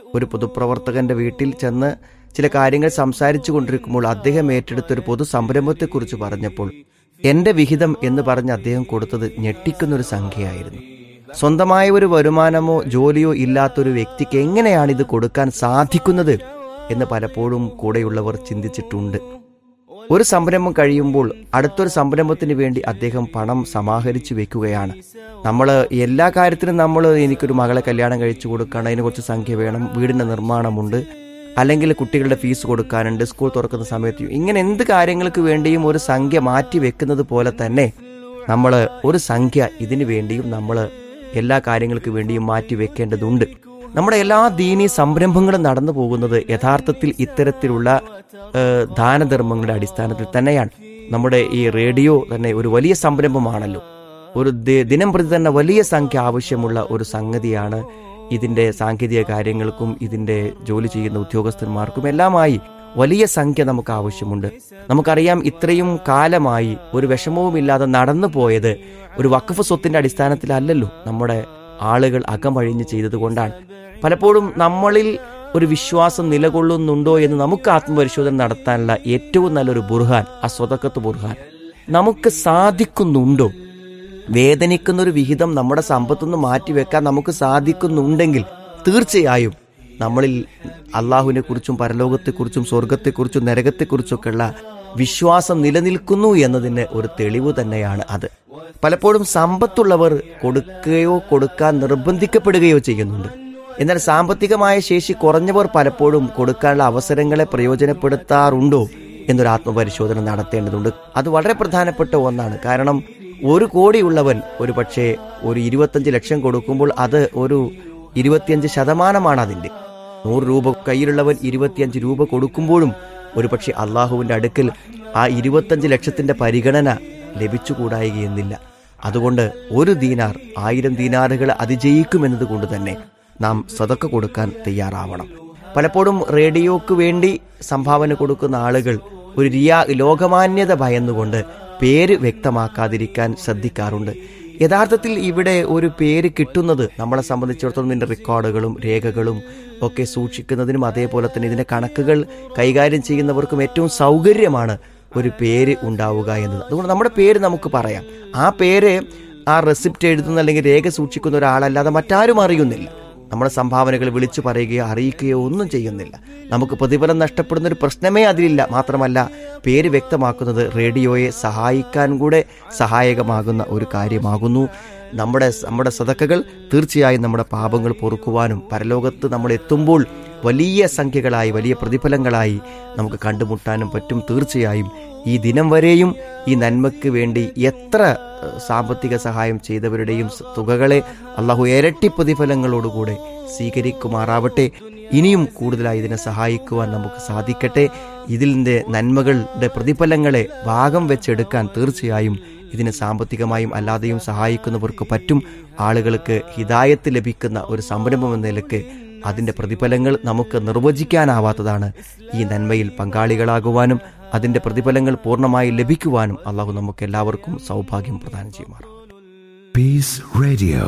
ഒരു പൊതുപ്രവർത്തകന്റെ വീട്ടിൽ ചെന്ന് ചില കാര്യങ്ങൾ സംസാരിച്ചു കൊണ്ടിരിക്കുമ്പോൾ അദ്ദേഹം ഏറ്റെടുത്ത ഒരു പൊതു സംരംഭത്തെക്കുറിച്ച് പറഞ്ഞപ്പോൾ എന്റെ വിഹിതം എന്ന് പറഞ്ഞ് അദ്ദേഹം കൊടുത്തത് ഞെട്ടിക്കുന്നൊരു സംഖ്യയായിരുന്നു സ്വന്തമായ ഒരു വരുമാനമോ ജോലിയോ ഇല്ലാത്തൊരു വ്യക്തിക്ക് എങ്ങനെയാണ് ഇത് കൊടുക്കാൻ സാധിക്കുന്നത് എന്ന് പലപ്പോഴും കൂടെയുള്ളവർ ചിന്തിച്ചിട്ടുണ്ട് ഒരു സംരംഭം കഴിയുമ്പോൾ അടുത്തൊരു സംരംഭത്തിന് വേണ്ടി അദ്ദേഹം പണം സമാഹരിച്ചു വെക്കുകയാണ് നമ്മൾ എല്ലാ കാര്യത്തിനും നമ്മൾ എനിക്കൊരു മകളെ കല്യാണം കഴിച്ചു കൊടുക്കണം അതിന് കുറച്ച് സംഖ്യ വേണം വീടിൻ്റെ നിർമ്മാണമുണ്ട് അല്ലെങ്കിൽ കുട്ടികളുടെ ഫീസ് കൊടുക്കാനുണ്ട് സ്കൂൾ തുറക്കുന്ന സമയത്ത് ഇങ്ങനെ എന്ത് കാര്യങ്ങൾക്ക് വേണ്ടിയും ഒരു സംഖ്യ മാറ്റി വെക്കുന്നത് പോലെ തന്നെ നമ്മൾ ഒരു സംഖ്യ ഇതിനു വേണ്ടിയും നമ്മൾ എല്ലാ കാര്യങ്ങൾക്ക് വേണ്ടിയും മാറ്റി വെക്കേണ്ടതുണ്ട് നമ്മുടെ എല്ലാ ദീനീ സംരംഭങ്ങളും നടന്നു പോകുന്നത് യഥാർത്ഥത്തിൽ ഇത്തരത്തിലുള്ള ഏഹ്, ദാനധർമ്മങ്ങളുടെ അടിസ്ഥാനത്തിൽ തന്നെയാണ് നമ്മുടെ ഈ റേഡിയോ തന്നെ ഒരു വലിയ സംരംഭമാണല്ലോ ഒരു ദി- ദിനം പ്രതി തന്നെ വലിയ സംഖ്യ ആവശ്യമുള്ള ഒരു സംഗതിയാണ് ഇതിന്റെ സാങ്കേതിക കാര്യങ്ങൾക്കും ഇതിന്റെ ജോലി ചെയ്യുന്ന ഉദ്യോഗസ്ഥന്മാർക്കും എല്ലാമായി വലിയ സംഖ്യ നമുക്ക് ആവശ്യമുണ്ട് നമുക്കറിയാം ഇത്രയും കാലമായി ഒരു വിഷമവുമില്ലാതെ നടന്നു പോയത് ഒരു വഖഫ് സ്വത്തിന്റെ അടിസ്ഥാനത്തിലല്ലല്ലോ നമ്മുടെ ആളുകൾ അകമഴിഞ്ഞ് ചെയ്തതുകൊണ്ടാണ് പലപ്പോഴും നമ്മളിൽ ഒരു വിശ്വാസം നിലകൊള്ളുന്നുണ്ടോ എന്ന് നമുക്ക് ആത്മപരിശോധന നടത്താനുള്ള ഏറ്റവും നല്ലൊരു ബുർഹാൻ ആ സ്വതക്കത്ത് ബുർഹാൻ നമുക്ക് സാധിക്കുന്നുണ്ടോ വേദനിക്കുന്ന ഒരു വിഹിതം നമ്മുടെ സമ്പത്തുനിന്ന് മാറ്റിവെക്കാൻ നമുക്ക് സാധിക്കുന്നുണ്ടെങ്കിൽ തീർച്ചയായും നമ്മളിൽ അള്ളാഹുവിനെ കുറിച്ചും പരലോകത്തെക്കുറിച്ചും സ്വർഗത്തെക്കുറിച്ചും നരകത്തെക്കുറിച്ചൊക്കെയുള്ള വിശ്വാസം നിലനിൽക്കുന്നു എന്നതിന് ഒരു തെളിവ് തന്നെയാണ് അത് പലപ്പോഴും സമ്പത്തുള്ളവർ കൊടുക്കുകയോ കൊടുക്കാൻ നിർബന്ധിക്കപ്പെടുകയോ ചെയ്യുന്നുണ്ട് എന്നാൽ സാമ്പത്തികമായ ശേഷി കുറഞ്ഞവർ പലപ്പോഴും കൊടുക്കാനുള്ള അവസരങ്ങളെ പ്രയോജനപ്പെടുത്താറുണ്ടോ എന്നൊരു ആത്മപരിശോധന നടത്തേണ്ടതുണ്ട് അത് വളരെ പ്രധാനപ്പെട്ട ഒന്നാണ് കാരണം ഒരു കോടിയുള്ളവൻ ഒരു പക്ഷേ ഒരു ഇരുപത്തഞ്ച് ലക്ഷം കൊടുക്കുമ്പോൾ അത് ഒരു ഇരുപത്തിയഞ്ച് ശതമാനമാണ് അതിൻ്റെ നൂറ് രൂപ കയ്യിലുള്ളവൻ ഇരുപത്തിയഞ്ച് രൂപ കൊടുക്കുമ്പോഴും ഒരുപക്ഷെ അള്ളാഹുവിന്റെ അടുക്കൽ ആ ഇരുപത്തഞ്ച് ലക്ഷത്തിന്റെ പരിഗണന ലഭിച്ചുകൂടായികയെന്നില്ല അതുകൊണ്ട് ഒരു ദീനാർ ആയിരം ദീനാറുകൾ അതിജയിക്കുമെന്നത് കൊണ്ട് തന്നെ നാം സതക്ക കൊടുക്കാൻ തയ്യാറാവണം പലപ്പോഴും റേഡിയോക്ക് വേണ്ടി സംഭാവന കൊടുക്കുന്ന ആളുകൾ ഒരു റിയാ ലോകമാന്യത ഭയന്നുകൊണ്ട് പേര് വ്യക്തമാക്കാതിരിക്കാൻ ശ്രദ്ധിക്കാറുണ്ട് യഥാർത്ഥത്തിൽ ഇവിടെ ഒരു പേര് കിട്ടുന്നത് നമ്മളെ സംബന്ധിച്ചിടത്തോളം ഇതിന്റെ റെക്കോർഡുകളും രേഖകളും ഒക്കെ സൂക്ഷിക്കുന്നതിനും അതേപോലെ തന്നെ ഇതിന്റെ കണക്കുകൾ കൈകാര്യം ചെയ്യുന്നവർക്കും ഏറ്റവും സൗകര്യമാണ് ഒരു പേര് ഉണ്ടാവുക എന്നത് അതുകൊണ്ട് നമ്മുടെ പേര് നമുക്ക് പറയാം ആ പേര് ആ റെസിപ്റ്റ് എഴുതുന്ന അല്ലെങ്കിൽ രേഖ സൂക്ഷിക്കുന്ന ഒരാളല്ലാതെ മറ്റാരും അറിയുന്നില്ല നമ്മുടെ സംഭാവനകൾ വിളിച്ചു പറയുകയോ അറിയിക്കുകയോ ഒന്നും ചെയ്യുന്നില്ല നമുക്ക് പ്രതിഫലം നഷ്ടപ്പെടുന്ന ഒരു പ്രശ്നമേ അതിലില്ല മാത്രമല്ല പേര് വ്യക്തമാക്കുന്നത് റേഡിയോയെ സഹായിക്കാൻ കൂടെ സഹായകമാകുന്ന ഒരു കാര്യമാകുന്നു നമ്മുടെ നമ്മുടെ സതക്കകൾ തീർച്ചയായും നമ്മുടെ പാപങ്ങൾ പൊറുക്കുവാനും പരലോകത്ത് നമ്മൾ എത്തുമ്പോൾ വലിയ സംഖ്യകളായി വലിയ പ്രതിഫലങ്ങളായി നമുക്ക് കണ്ടുമുട്ടാനും പറ്റും തീർച്ചയായും ഈ ദിനം വരെയും ഈ നന്മയ്ക്ക് വേണ്ടി എത്ര ഏഹ്, സാമ്പത്തിക സഹായം ചെയ്തവരുടെയും സ- തുകകളെ അള്ളാഹു ഇരട്ടി പ്രതിഫലങ്ങളോടുകൂടെ സ്വീകരിക്കുമാറാവട്ടെ ഇനിയും കൂടുതലായി ഇതിനെ സഹായിക്കുവാൻ നമുക്ക് സാധിക്കട്ടെ ഇതിൻ്റെ നന്മകളുടെ പ്രതിഫലങ്ങളെ ഭാഗം വെച്ചെടുക്കാൻ തീർച്ചയായും ഇതിന് സാമ്പത്തികമായും അല്ലാതെയും സഹായിക്കുന്നവർക്ക് പറ്റും ആളുകൾക്ക് ഹിതായത്ത് ലഭിക്കുന്ന ഒരു സംരംഭം എന്ന നിലക്ക് അതിൻ്റെ പ്രതിഫലങ്ങൾ നമുക്ക് നിർവചിക്കാനാവാത്തതാണ് ഈ നന്മയിൽ പങ്കാളികളാകുവാനും അതിൻ്റെ പ്രതിഫലങ്ങൾ പൂർണ്ണമായി ലഭിക്കുവാനും അള്ളാഹു നമുക്ക് എല്ലാവർക്കും സൗഭാഗ്യം പ്രദാനം ചെയ്യുമാറാം Peace Radio.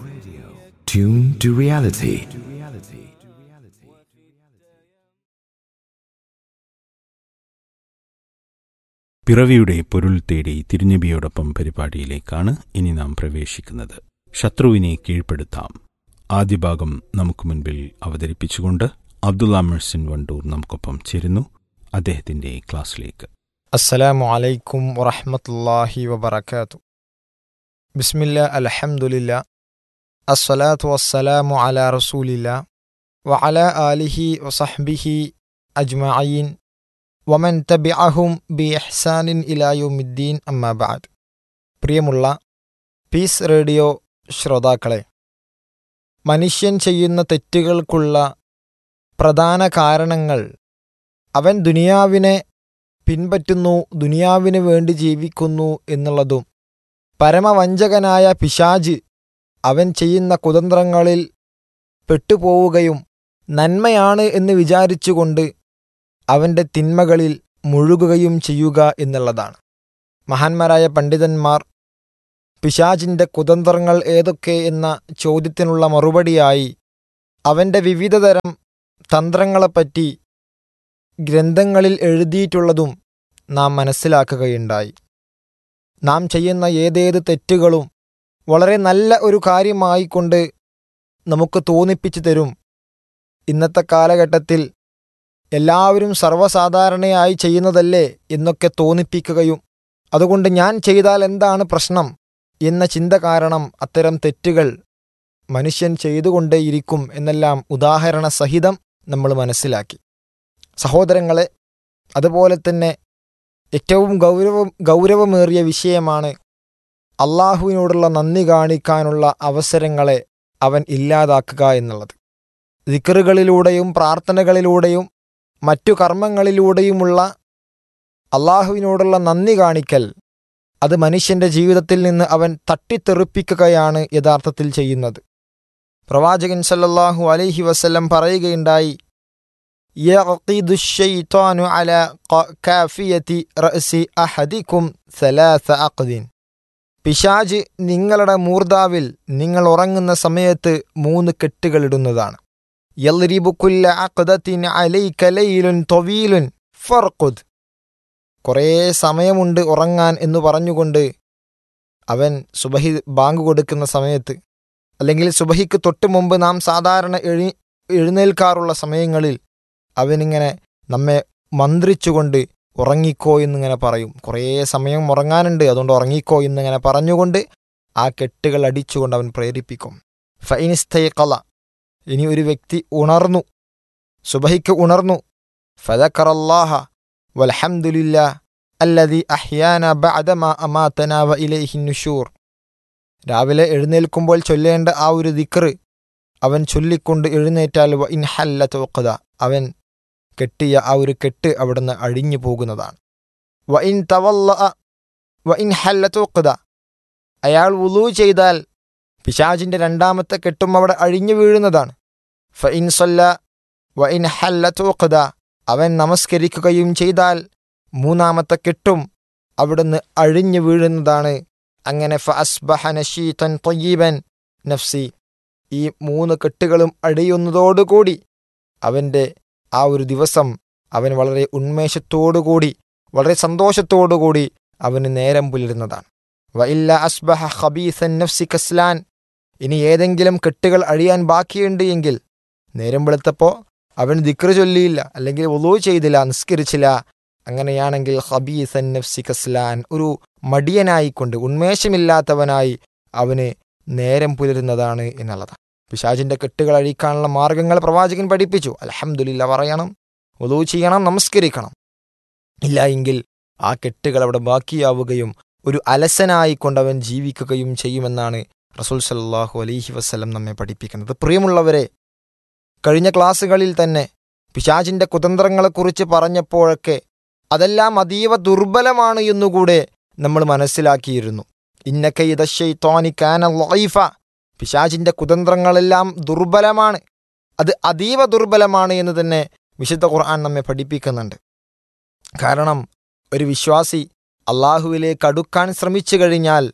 Tune to reality. പിറവിയുടെ പൊരുൾ തേടി തിരുനബിയോടൊപ്പം പരിപാടിയിലേക്കാണ് ഇനി നാം പ്രവേശിക്കുന്നത് ശത്രുവിനെ കീഴ്പ്പെടുത്താം ആദ്യ ഭാഗം നമുക്ക് മുൻപിൽ അവതരിപ്പിച്ചുകൊണ്ട് അബ്ദുള്ള മെഴ്സിൻ വണ്ടൂർ നമുക്കൊപ്പം ചേരുന്നു അദ്ദേഹത്തിന്റെ ക്ലാസ്സിലേക്ക് السلام عليكم ورحمة الله وبركاته بسم الله الحمد لله الصلاة والسلام على رسول الله وعلى آله وصحبه أجمعين ومن تبعهم بإحسان إلى يوم الدين أما بعد പ്രിയമുള്ള പീസ് റേഡിയോ ശ്രോതാക്കളെ മനുഷ്യൻ ചെയ്യുന്ന തെറ്റുകൾക്കുള്ള പ്രധാന കാരണങ്ങൾ അവൻ ദുനിയാവിനെ പിൻപറ്റുന്നു ദുനിയാവിന് വേണ്ടി ജീവിക്കുന്നു എന്നുള്ളതും പരമവഞ്ചകനായ പിശാജ് അവൻ ചെയ്യുന്ന കുതന്ത്രങ്ങളിൽ പെട്ടുപോവുകയും നന്മയാണ് എന്ന് വിചാരിച്ചുകൊണ്ട് അവൻ്റെ തിന്മകളിൽ മുഴുകുകയും ചെയ്യുക എന്നുള്ളതാണ് മഹാന്മാരായ പണ്ഡിതന്മാർ പിശാജിൻ്റെ കുതന്ത്രങ്ങൾ ഏതൊക്കെ എന്ന ചോദ്യത്തിനുള്ള മറുപടിയായി അവൻ്റെ വിവിധതരം തന്ത്രങ്ങളെപ്പറ്റി ഗ്രന്ഥങ്ങളിൽ എഴുതിയിട്ടുള്ളതും നാം മനസ്സിലാക്കുകയുണ്ടായി നാം ചെയ്യുന്ന ഏതേത് തെറ്റുകളും വളരെ നല്ല ഒരു കാര്യമായിക്കൊണ്ട് നമുക്ക് തോന്നിപ്പിച്ചു തരും ഇന്നത്തെ കാലഘട്ടത്തിൽ എല്ലാവരും സർവ്വസാധാരണയായി ചെയ്യുന്നതല്ലേ എന്നൊക്കെ തോന്നിപ്പിക്കുകയും അതുകൊണ്ട് ഞാൻ ചെയ്താൽ എന്താണ് പ്രശ്നം എന്ന ചിന്ത കാരണം അത്തരം തെറ്റുകൾ മനുഷ്യൻ ചെയ്തുകൊണ്ടേയിരിക്കും എന്നെല്ലാം ഉദാഹരണ സഹിതം നമ്മൾ മനസ്സിലാക്കി സഹോദരങ്ങളെ അതുപോലെ തന്നെ ഏറ്റവും ഗൗരവം ഗൗരവമേറിയ വിഷയമാണ് അള്ളാഹുവിനോടുള്ള നന്ദി കാണിക്കാനുള്ള അവസരങ്ങളെ അവൻ ഇല്ലാതാക്കുക എന്നുള്ളത് ദിക്കറുകളിലൂടെയും പ്രാർത്ഥനകളിലൂടെയും മറ്റു കർമ്മങ്ങളിലൂടെയുമുള്ള അള്ളാഹുവിനോടുള്ള നന്ദി കാണിക്കൽ അത് മനുഷ്യന്റെ ജീവിതത്തിൽ നിന്ന് അവൻ തട്ടിത്തെറിപ്പിക്കുകയാണ് യഥാർത്ഥത്തിൽ ചെയ്യുന്നത് പ്രവാചകൻ സല്ലല്ലാഹു അലൈഹി വസല്ലം പറയുകയുണ്ടായി يعقد الشيطان على ق- كافية رأس أحدكم ثلاث عقد പിശാജ് നിങ്ങളുടെ മൂർദാവിൽ നിങ്ങൾ ഉറങ്ങുന്ന സമയത്ത് മൂന്ന് കെട്ടുകളിടുന്നതാണ് യൽരിബുക്കുല്ല അഖ്ദത്തിൻ അലൈക ലൈലുൻ തൊവീലുൻ ഫർഖുദ് കുറേ സമയമുണ്ട് ഉറങ്ങാൻ എന്ന് പറഞ്ഞുകൊണ്ട് അവൻ സുബഹി ബാങ്ക് കൊടുക്കുന്ന സമയത്ത് അല്ലെങ്കിൽ സുബഹിക്ക് തൊട്ട് മുമ്പ് നാം സാധാരണ എഴി എഴുന്നേൽക്കാറുള്ള സമയങ്ങളിൽ അവനിങ്ങനെ നമ്മെ മന്ത്രിച്ചുകൊണ്ട് ഉറങ്ങിക്കോ എന്നിങ്ങനെ പറയും കുറേ സമയം ഉറങ്ങാനുണ്ട് അതുകൊണ്ട് ഉറങ്ങിക്കോ എന്നിങ്ങനെ പറഞ്ഞുകൊണ്ട് ആ കെട്ടുകൾ അടിച്ചുകൊണ്ട് അവൻ പ്രേരിപ്പിക്കും ഫൈനിസ്തയക്കല ഇനി ഒരു വ്യക്തി ഉണർന്നു സുബഹിക്ക് ഉണർന്നു ഫതക്കറല്ലാഹ വൽഹംദുലില്ലാ അല്ലതി അഹ്യാന ബഅദമ അമാതന വ ഇലൈഹി നുഷൂർ രാവിലെ എഴുന്നേൽക്കുമ്പോൾ ചൊല്ലേണ്ട ആ ഒരു ദിക്റ് അവൻ ചൊല്ലിക്കൊണ്ട് എഴുന്നേറ്റാൽ വ ഇൻ ഹല്ല തോക്കത അവൻ കെട്ടിയ ആ ഒരു കെട്ട് അവിടുന്ന് അഴിഞ്ഞു പോകുന്നതാണ് വ ഇൻ തവല്ല വ ഇൻ ഹല്ല തോക്കത അയാൾ വുളു ചെയ്താൽ പിശാജിന്റെ രണ്ടാമത്തെ കെട്ടും അവിടെ അഴിഞ്ഞു വീഴുന്നതാണ് ഫ ഇൻ സൊല്ല വ ഇൻ ഹല്ല തോക്കത അവൻ നമസ്കരിക്കുകയും ചെയ്താൽ മൂന്നാമത്തെ കെട്ടും അവിടുന്ന് അഴിഞ്ഞു വീഴുന്നതാണ് അങ്ങനെ ഫ അസ്ബഹ നഷീതൻ തൊയ്യീബൻ നഫ്സി ഈ മൂന്ന് കെട്ടുകളും അടിയുന്നതോടുകൂടി അവൻ്റെ ആ ഒരു ദിവസം അവൻ വളരെ ഉന്മേഷത്തോടുകൂടി വളരെ സന്തോഷത്തോടുകൂടി അവന് നേരം പുലരുന്നതാണ് വഇല്ല അസ്ബഹ ഖബീസൻ നഫ്സി കസ്ലാൻ ഇനി ഏതെങ്കിലും കെട്ടുകൾ അഴിയാൻ ബാക്കിയുണ്ട് എങ്കിൽ നേരം വെളുത്തപ്പോൾ അവൻ ദിക്ർ ചൊല്ലിയില്ല അല്ലെങ്കിൽ ഒലു ചെയ്തില്ല നിസ്കരിച്ചില്ല അങ്ങനെയാണെങ്കിൽ ഹബീസൻ നഫ്സി കസ്ലാൻ ഒരു മടിയനായിക്കൊണ്ട് ഉന്മേഷമില്ലാത്തവനായി അവന് നേരം പുലരുന്നതാണ് എന്നുള്ളതാണ് പിശാചിന്റെ കെട്ടുകൾ അഴിക്കാനുള്ള മാർഗങ്ങൾ പ്രവാചകൻ പഠിപ്പിച്ചു അലഹമുല്ല പറയണം ഒലു ചെയ്യണം നമസ്കരിക്കണം ഇല്ല എങ്കിൽ ആ കെട്ടുകൾ അവിടെ ബാക്കിയാവുകയും ഒരു അലസനായിക്കൊണ്ട് അവൻ ജീവിക്കുകയും ചെയ്യുമെന്നാണ് റസൂൽ സല്ലാഹു അലൈഹി വസ്ലം നമ്മെ പഠിപ്പിക്കുന്നത് പ്രിയമുള്ളവരെ കഴിഞ്ഞ ക്ലാസ്സുകളിൽ തന്നെ പിശാചിന്റെ കുതന്ത്രങ്ങളെക്കുറിച്ച് പറഞ്ഞപ്പോഴൊക്കെ അതെല്ലാം അതീവ ദുർബലമാണ് എന്നുകൂടെ നമ്മൾ മനസ്സിലാക്കിയിരുന്നു ഇന്നക്കൈതശൈത്തോനിക്കാന ലൈഫ പിശാചിന്റെ കുതന്ത്രങ്ങളെല്ലാം ദുർബലമാണ് അത് അതീവ ദുർബലമാണ് എന്ന് തന്നെ വിശുദ്ധ ഖുർആൻ നമ്മെ പഠിപ്പിക്കുന്നുണ്ട് കാരണം ഒരു വിശ്വാസി അള്ളാഹുവിലേക്ക് അടുക്കാൻ ശ്രമിച്ചു കഴിഞ്ഞാൽ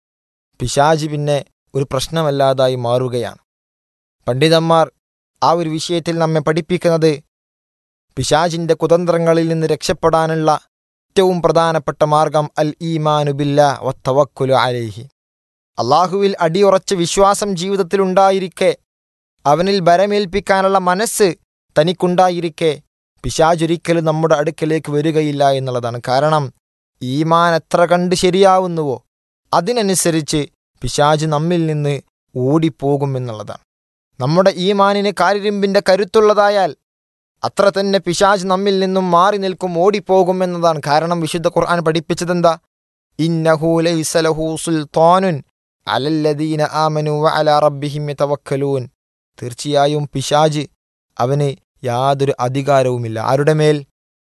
പിശാജ് പിന്നെ ഒരു പ്രശ്നമല്ലാതായി മാറുകയാണ് പണ്ഡിതന്മാർ ആ ഒരു വിഷയത്തിൽ നമ്മെ പഠിപ്പിക്കുന്നത് പിശാജിന്റെ കുതന്ത്രങ്ങളിൽ നിന്ന് രക്ഷപ്പെടാനുള്ള ഏറ്റവും പ്രധാനപ്പെട്ട മാർഗം അൽ ഈമാനുബില്ല വത്തവക്കുലു അലേഹി അള്ളാഹുവിൽ അടിയുറച്ച വിശ്വാസം ജീവിതത്തിലുണ്ടായിരിക്കെ അവനിൽ ബരമേൽപ്പിക്കാനുള്ള മനസ്സ് തനിക്കുണ്ടായിരിക്കെ പിശാചൊരിക്കലും നമ്മുടെ അടുക്കലേക്ക് വരികയില്ല എന്നുള്ളതാണ് കാരണം ഈമാൻ എത്ര കണ്ട് ശരിയാവുന്നുവോ അതിനനുസരിച്ച് പിശാജ് നമ്മിൽ നിന്ന് ഓടിപ്പോകും എന്നുള്ളതാണ് നമ്മുടെ ഈമാനിന് കാരിരുമ്പിന്റെ കരുത്തുള്ളതായാൽ അത്ര തന്നെ പിശാജ് നമ്മിൽ നിന്നും മാറി നിൽക്കും ഓടിപ്പോകും എന്നതാണ് കാരണം വിശുദ്ധ ഖുർആൻ പഠിപ്പിച്ചതെന്താ ഇന്നഹു ലൈസ ലഹു സുൽത്താനുൻ അലല്ലദീന ആമനു വഅല റബ്ബിഹിം യതവക്കലൂൻ തീർച്ചയായും പിശാജ് അവന് യാതൊരു അധികാരവുമില്ല ആരുടെ മേൽ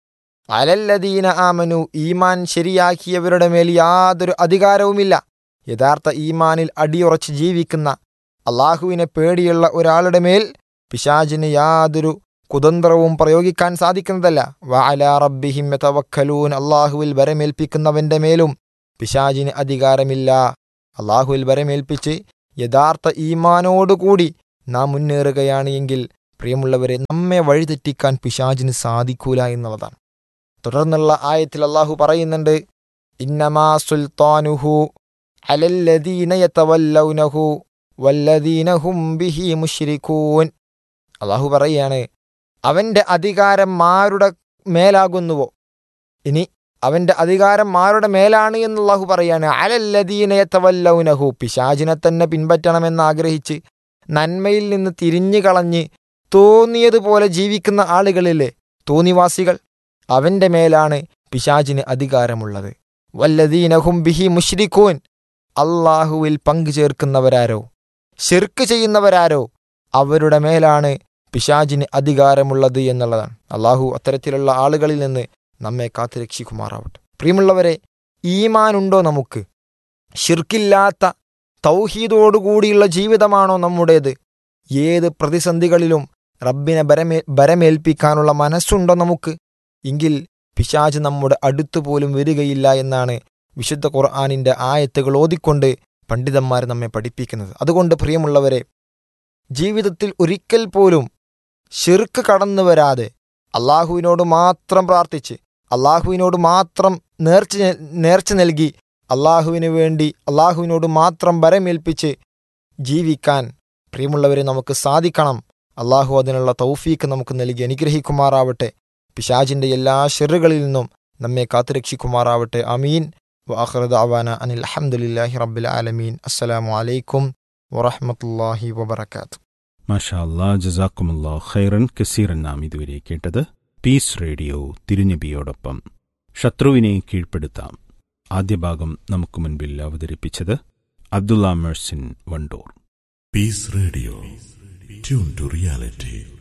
അലല്ലദീന ആമനു ഈമാൻ ശരിയാക്കിയവരുടെ മേൽ യാതൊരു അധികാരവുമില്ല യഥാർത്ഥ ഈമാനിൽ അടിയുറച്ച് ജീവിക്കുന്ന അള്ളാഹുവിനെ പേടിയുള്ള ഒരാളുടെ മേൽ പിശാജിന് യാതൊരു കുതന്ത്രവും പ്രയോഗിക്കാൻ സാധിക്കുന്നതല്ല വഅല റബ്ബിഹിം യതവക്കലൂൻ അള്ളാഹുവിൽ വരമേൽപ്പിക്കുന്നവന്റെ മേലും പിശാജിന് അധികാരമില്ല അള്ളാഹുവിൽ വരമേൽപ്പിച്ച് യഥാർത്ഥ ഈമാനോടുകൂടി നാം മുന്നേറുകയാണ് എങ്കിൽ പ്രിയമുള്ളവരെ നമ്മെ വഴിതെറ്റിക്കാൻ പിശാചിന് സാധിക്കൂല എന്നുള്ളതാണ് തുടർന്നുള്ള ആയത്തിൽ അള്ളാഹു പറയുന്നുണ്ട് ഇന്നമാ സുൽത്താനുഹു അലല്ലദീന യതവല്ലൗനഹു വല്ലദീന ഹും ബിഹി മുശ്രിക്കൂൻ അള്ളാഹു പറയാണ് അവൻ്റെ അധികാരം ആരുടെ മേലാകുന്നുവോ ഇനി അവൻ്റെ അധികാരം ആരുടെ മേലാണ് എന്ന് അള്ളാഹു പറയാണ് അലല്ലദീന യതവല്ലൗനഹു പിശാചിനെ തന്നെ പിൻപറ്റണമെന്ന് ആഗ്രഹിച്ച് നന്മയിൽ നിന്ന് തിരിഞ്ഞു കളഞ്ഞ് തോന്നിയതുപോലെ ജീവിക്കുന്ന ആളുകളിലെ തോന്നിവാസികൾ അവൻ്റെ മേലാണ് പിശാചിന് അധികാരമുള്ളത് വല്ലദീനഹും ബിഹി മുഷ്രിഖൂൻ അള്ളാഹുവിൽ പങ്കു ചേർക്കുന്നവരാരോ ഷിർക്ക് ചെയ്യുന്നവരാരോ അവരുടെ മേലാണ് പിശാചിന് അധികാരമുള്ളത് എന്നുള്ളതാണ് അള്ളാഹു അത്തരത്തിലുള്ള ആളുകളിൽ നിന്ന് നമ്മെ കാത്തുരക്ഷിക്കുമാറാവട്ടെ പ്രിയമുള്ളവരെ ഈമാനുണ്ടോ നമുക്ക് ഷിർക്കില്ലാത്ത തൗഹീദോടുകൂടിയുള്ള ജീവിതമാണോ നമ്മുടേത് ഏത് പ്രതിസന്ധികളിലും റബ്ബിനെ ബരമേ ബരമേൽപ്പിക്കാനുള്ള മനസ്സുണ്ടോ നമുക്ക് എങ്കിൽ പിശാജ് നമ്മുടെ അടുത്തു പോലും വരികയില്ല എന്നാണ് വിശുദ്ധ ഖുർആാനിൻ്റെ ആയത്തുകൾ ഓതിക്കൊണ്ട് പണ്ഡിതന്മാർ നമ്മെ പഠിപ്പിക്കുന്നത് അതുകൊണ്ട് പ്രിയമുള്ളവരെ ജീവിതത്തിൽ ഒരിക്കൽ പോലും ഷിർക്ക് കടന്നു വരാതെ അള്ളാഹുവിനോട് മാത്രം പ്രാർത്ഥിച്ച് അള്ളാഹുവിനോട് മാത്രം നേർച്ച നേർച്ച നൽകി അള്ളാഹുവിന് വേണ്ടി അള്ളാഹുവിനോട് മാത്രം ബരമേൽപ്പിച്ച് ജീവിക്കാൻ പ്രിയമുള്ളവരെ നമുക്ക് സാധിക്കണം അള്ളാഹു അതിനുള്ള തൗഫീക്ക് നമുക്ക് നൽകി അനുഗ്രഹിക്കുമാറാവട്ടെ പിശാജിന്റെ എല്ലാ ഷെറുകളിൽ നിന്നും നമ്മെ കാത്തുരക്ഷിക്കുമാറാവട്ടെ അമീൻ വാഹൃദ് അവാന അനിൽ അഹമ്മദില്ലാഹി റബ്ബിൽ ആലമീൻ അസ്സലാമു അലൈക്കും വറഹമത്തല്ലാഹി വബർക്കാത്തു മാഷാ അല്ലാ ജസാക്കുമുല്ലാ ഖൈറൻ കസീറൻ നാം ഇതുവരെ കേട്ടത് പീസ് റേഡിയോ തിരുനബിയോടൊപ്പം ശത്രുവിനെ കീഴ്പ്പെടുത്താം ആദ്യ ഭാഗം നമുക്ക് മുൻപിൽ അവതരിപ്പിച്ചത് Abdulla മെഴ്സിൻ Wandoor Peace Radio. Tune to reality.